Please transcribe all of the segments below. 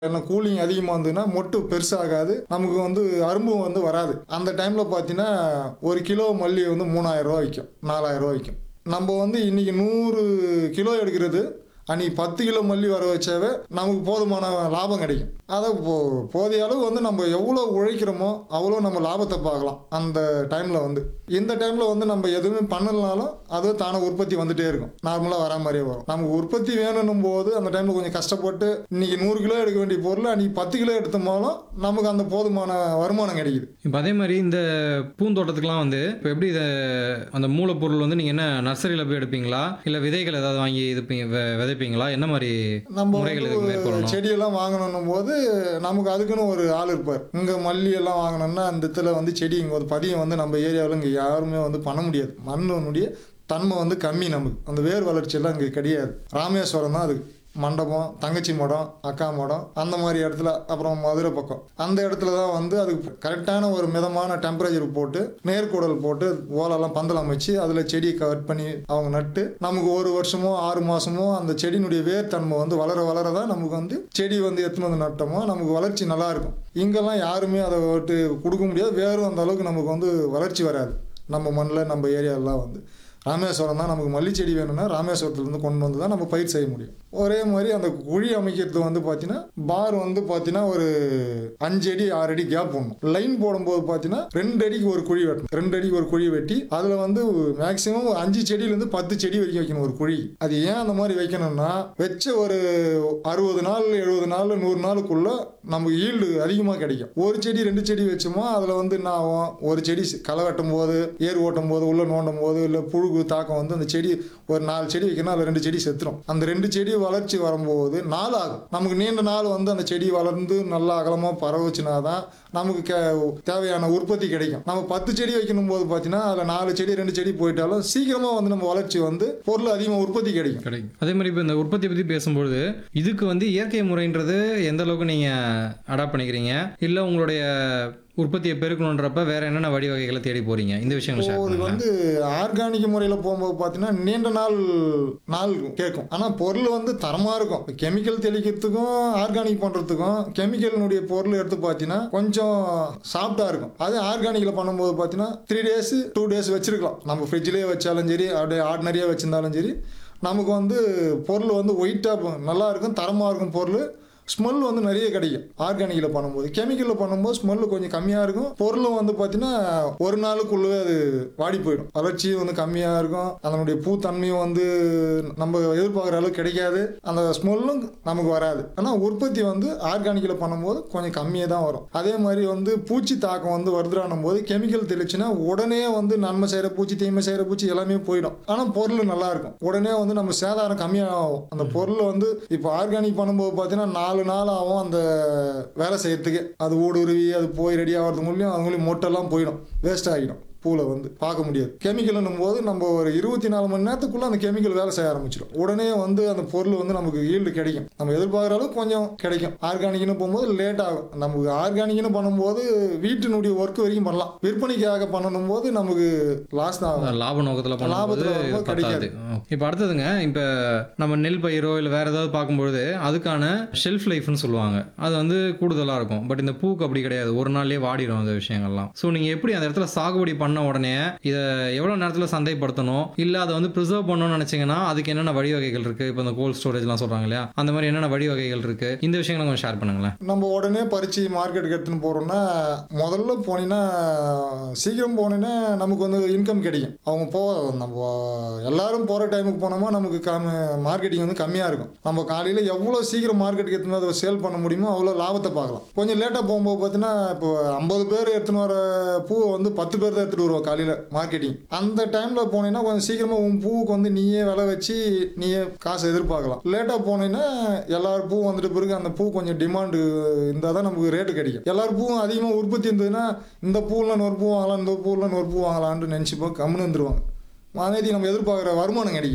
எல்லாம் கூலிங் அதிகமாக இருந்ததுன்னா மொட்டு பெருசாகாது நமக்கு வந்து அரும்பும் வந்து வராது அந்த டைமில் பார்த்தீங்கன்னா ஒரு கிலோ மல்லி வந்து மூணாயிரம் ரூபா விற்கும் நாலாயிரம் ரூபா விற்கும் நம்ம வந்து இன்னைக்கு நூறு கிலோ எடுக்கிறது அன்னைக்கு பத்து கிலோ மல்லி வர வச்சாவே நமக்கு போதுமான லாபம் கிடைக்கும் அதை போ போதிய அளவு வந்து நம்ம எவ்வளோ உழைக்கிறோமோ அவ்வளோ நம்ம லாபத்தை பார்க்கலாம் அந்த டைமில் வந்து இந்த டைமில் வந்து நம்ம எதுவுமே பண்ணலனாலும் அது தானே உற்பத்தி வந்துட்டே இருக்கும் நார்மலாக வரா மாதிரியே வரும் நமக்கு உற்பத்தி வேணும்னும் போது அந்த டைமில் கொஞ்சம் கஷ்டப்பட்டு இன்னைக்கு நூறு கிலோ எடுக்க வேண்டிய பொருள் அன்னைக்கு பத்து கிலோ எடுத்தோம்னாலும் நமக்கு அந்த போதுமான வருமானம் கிடைக்குது இப்போ அதே மாதிரி இந்த பூந்தோட்டத்துக்குலாம் வந்து இப்போ எப்படி இதை அந்த மூலப்பொருள் வந்து நீங்கள் என்ன நர்சரியில் போய் எடுப்பீங்களா இல்லை விதைகள் ஏதாவது வாங்கி இது பி- வெ- விதைப்பீங்களா என்ன மாதிரி நம்ம முறைகள் இதுக்கு வந்து மேற்கொள்ளணும் செடியெல்லாம் வாங்கணும் போது நமக்கு அதுக்குன்னு ஒரு ஆள் இருப்பார் இங்கே மல்லி எல்லாம் வாங்கணும்னா அந்த இடத்துல வந்து செடி இங்கே ஒரு பதியம் வந்து நம்ம ஏரியாவில் இங்கே யாருமே வந்து பண்ண முடியாது மண்ணுடைய தன்மை வந்து கம்மி நமக்கு அந்த வேர் வளர்ச்சி எல்லாம் இங்கே கிடையாது ராமேஸ்வரம் தான் அதுக்கு மண்டபம் தங்கச்சி மடம் அக்கா மடம் அந்த மாதிரி இடத்துல அப்புறம் மதுரை பக்கம் அந்த இடத்துல தான் வந்து அதுக்கு கரெக்டான ஒரு மிதமான டெம்பரேச்சர் போட்டு நேர்கூடல் போட்டு ஓலெல்லாம் பந்தல் அமைச்சு அதில் செடியை கட் பண்ணி அவங்க நட்டு நமக்கு ஒரு வருஷமோ ஆறு மாசமோ அந்த செடியினுடைய வேர் தன்மை வந்து வளர வளர தான் நமக்கு வந்து செடி வந்து எத்தனை வந்து நட்டோமோ நமக்கு வளர்ச்சி நல்லா இருக்கும் இங்கெல்லாம் யாருமே அதை விட்டு கொடுக்க முடியாது வேரும் அந்த அளவுக்கு நமக்கு வந்து வளர்ச்சி வராது நம்ம மண்ணில் நம்ம ஏரியாலாம் வந்து ராமேஸ்வரம் தான் நமக்கு மல்லி செடி வேணும்னா ராமேஸ்வரத்துலேருந்து கொண்டு வந்து தான் நம்ம பயிர் செய்ய முடியும் ஒரே மாதிரி அந்த குழி அமைக்கிறது வந்து பார்த்தீங்கன்னா பார் வந்து பார்த்தீங்கன்னா ஒரு அஞ்சு அடி ஆறு அடி கேப் போடணும் லைன் போடும்போது பார்த்தீங்கன்னா ரெண்டு அடிக்கு ஒரு குழி வெட்டணும் ரெண்டு அடிக்கு ஒரு குழி வெட்டி அதில் வந்து மேக்ஸிமம் அஞ்சு செடியிலேருந்து பத்து செடி வரைக்கும் வைக்கணும் ஒரு குழி அது ஏன் அந்த மாதிரி வைக்கணும்னா வச்ச ஒரு அறுபது நாள் எழுபது நாள் நூறு நாளுக்குள்ள நமக்கு ஈல்டு அதிகமாக கிடைக்கும் ஒரு செடி ரெண்டு செடி வச்சோமோ அதில் வந்து என்ன ஆகும் ஒரு செடி களை வெட்டும் போது ஏர் ஓட்டும் போது உள்ள நோண்டும் போது இல்லை புழுகு தாக்கம் வந்து அந்த செடி ஒரு நாலு செடி வைக்கணும் அதில் ரெண்டு செடி செத்துரும் அந்த ரெண்டு செடி வளர்ச்சி வரும்போது நாள் ஆகும் நமக்கு நீண்ட நாள் வந்து அந்த செடி வளர்ந்து நல்லா அகலமாக பரவுச்சுனா தான் நமக்கு கே- தேவையான உற்பத்தி கிடைக்கும் நம்ம பத்து செடி வைக்கணும் போது பார்த்தீங்கன்னா அதில் நாலு செடி ரெண்டு செடி போயிட்டாலும் சீக்கிரமாக வந்து நம்ம வளர்ச்சி வந்து பொருள் அதிகமாக உற்பத்தி கிடைக்கும் கிடைக்கும் அதே மாதிரி இப்போ இந்த உற்பத்தி பற்றி பேசும்பொழுது இதுக்கு வந்து இயற்கை முறைன்றது எந்த அளவுக்கு நீங்கள் அடாப்ட் பண்ணிக்கிறீங்க இல்லை உங்களுடைய உற்பத்தியை பெருக்கணுன்றப்ப வேற என்னென்ன வழிவகைகளை தேடி போறீங்க இந்த விஷயங்கள் ஷேர் இது பண்ணுங்க வந்து ஆர்கானிக் முறையில் போகும்போது பார்த்தீங்கன்னா நீண்ட நாள் நாள் கேட்கும் ஆனால் பொருள் வந்து தரமாக இருக்கும் கெமிக்கல் தெளிக்கிறதுக்கும் ஆர்கானிக் பண்ணுறதுக்கும் கெமிக்கலினுடைய பொருள் எடுத்து பார்த்தீங்கன்னா கொஞ்சம் சாஃப்டாக இருக்கும் அது ஆர்கானிக்கில் பண்ணும்போது பார்த்தீங்கன்னா த்ரீ டேஸ் டூ டேஸ் வச்சிருக்கலாம் நம்ம ஃப்ரிட்ஜ்லேயே வச்சாலும் சரி அப்படியே ஆர்டினரியாக வச்சிருந்தாலும் சரி நமக்கு வந்து பொருள் வந்து ஒயிட்டாக நல்லா இருக்கும் தரமாக இருக்கும் பொருள் ஸ்மெல் வந்து நிறைய கிடைக்கும் ஆர்கானிக்கில் பண்ணும்போது கெமிக்கலில் பண்ணும்போது ஸ்மெல் கொஞ்சம் கம்மியாக இருக்கும் பொருளும் வந்து பார்த்தீங்கன்னா ஒரு நாளுக்குள்ளவே அது வாடி போயிடும் வளர்ச்சியும் வந்து கம்மியாக இருக்கும் அதனுடைய பூத்தன்மையும் வந்து நம்ம எதிர்பார்க்குற அளவுக்கு கிடைக்காது அந்த ஸ்மெல்லும் நமக்கு வராது ஆனால் உற்பத்தி வந்து ஆர்கானிக்கில் பண்ணும்போது கொஞ்சம் கம்மியாக தான் வரும் அதே மாதிரி வந்து பூச்சி தாக்கம் வந்து வருதுறானும் போது கெமிக்கல் தெளிச்சுன்னா உடனே வந்து நன்மை செய்கிற பூச்சி தீமை செய்கிற பூச்சி எல்லாமே போயிடும் ஆனால் பொருள் நல்லா இருக்கும் உடனே வந்து நம்ம சேதாரம் கம்மியாகும் அந்த பொருள் வந்து இப்போ ஆர்கானிக் பண்ணும்போது பார்த்தீங்கன்னா நாலு நாள் ஆகும் அந்த வேலை செய்யறதுக்கு அது ஊடுருவி அது போய் ரெடி ஆகிறது மூலியம் அது மூலியம் மொட்டெல்லாம் போயிடும் வேஸ்ட் ஆகிடும் பூவில் வந்து பார்க்க முடியாது கெமிக்கல்னும் போது நம்ம ஒரு இருபத்தி நாலு மணி நேரத்துக்குள்ள அந்த கெமிக்கல் வேலை செய்ய ஆரம்பிச்சிடும் உடனே வந்து அந்த பொருள் வந்து நமக்கு ஈல்டு கிடைக்கும் நம்ம எதிர்பார்க்குற அளவுக்கு கொஞ்சம் கிடைக்கும் ஆர்கானிக்னு போகும்போது லேட் ஆகும் நமக்கு ஆர்கானிக்னு பண்ணும்போது வீட்டினுடைய ஒர்க் வரைக்கும் பண்ணலாம் விற்பனைக்காக பண்ணணும் போது நமக்கு லாஸ் தான் ஆகும் லாப நோக்கத்தில் பண்ணும்போது லாபத்துல வரும்போது பத்தாது இப்போ அடுத்ததுங்க இப்போ நம்ம நெல் பயிரோ இல்லை வேற ஏதாவது பார்க்கும்பொழுது அதுக்கான ஷெல்ஃப் லைஃப்னு சொல்லுவாங்க அது வந்து கூடுதலாக இருக்கும் பட் இந்த பூக்கு அப்படி கிடையாது ஒரு நாள்லயே வாடிடும் அந்த விஷயங்கள்லாம் ஸோ நீங்கள் எப்படி அந்த இடத்துல சாகுபடி பண்ண உடனே இதை எவ்வளோ நேரத்தில் சந்தைப்படுத்தணும் இல்லை அதை வந்து ப்ரிசர்வ் பண்ணணும்னு நினச்சிங்கன்னா அதுக்கு என்னென்ன வழிவகைகள் இருக்குது இப்போ இந்த கோல்ட் ஸ்டோரேஜ்லாம் சொல்கிறாங்க இல்லையா அந்த மாதிரி என்னென்ன வழிவகைகள் இருக்குது இந்த விஷயங்களை கொஞ்சம் ஷேர் பண்ணுங்களேன் நம்ம உடனே பறிச்சு மார்க்கெட்டுக்கு எடுத்துன்னு போறோம்னா முதல்ல போனீங்கன்னா சீக்கிரம் போனீங்கன்னா நமக்கு வந்து இன்கம் கிடைக்கும் அவங்க போ நம்ம எல்லாரும் போற டைமுக்கு போனோமா நமக்கு கம் மார்க்கெட்டிங் வந்து கம்மியா இருக்கும் நம்ம காலையில எவ்வளவு சீக்கிரம் மார்க்கெட்டுக்கு எடுத்துன்னு அதை சேல் பண்ண முடியுமோ அவ்வளோ லாபத்தை பார்க்கலாம் கொஞ்சம் லேட்டாக போகும்போது பார்த்தீங்கன்னா இப்போ ஐம்பது பேர் எடுத்துன்னு வர பூவை வந்து பத்து பேர் தான் எடுத்துட்டு வருவோம் காலையில மார்க்கெட்டிங் அந்த டைம்ல போனீங்கன்னா கொஞ்சம் சீக்கிரமா உன் பூவுக்கு வந்து நீயே விலை வச்சு நீயே காசு எதிர்பார்க்கலாம் லேட்டா போனீங்கன்னா எல்லாரும் பூ வந்துட்டு பிறகு அந்த பூ கொஞ்சம் டிமாண்டு இருந்தால் தான் நமக்கு ரேட்டு கிடைக்கும் எல்லாரும் பூவும் அதிகமாக உற்பத்தி இருந்ததுன்னா இந்த பூவில் நூறு பூ வாங்கலாம் இந்த பூவில் நூறு பூ வாங்கலாம்னு நினச்சிப்போம் கம்முன்னு வந்துருவாங்க அதே நம்ம எதிர்பார்க்குற வருமானம் கிடைக்காது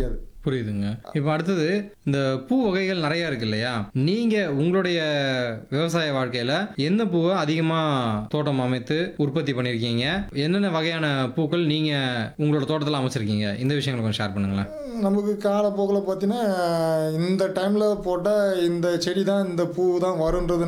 புரியுதுங்க இப்போ அடுத்தது இந்த பூ வகைகள் நிறைய இருக்கு இல்லையா நீங்க உங்களுடைய விவசாய வாழ்க்கையில எந்த பூவை அதிகமா தோட்டம் அமைத்து உற்பத்தி பண்ணிருக்கீங்க என்னென்ன வகையான பூக்கள் நீங்க உங்களோட தோட்டத்தில் அமைச்சிருக்கீங்க இந்த விஷயங்களை கொஞ்சம் ஷேர் பண்ணுங்களேன் நமக்கு காலப்போக்கில் பார்த்தீங்கன்னா இந்த டைமில் போட்டால் இந்த செடி தான் இந்த பூ தான் வருன்றது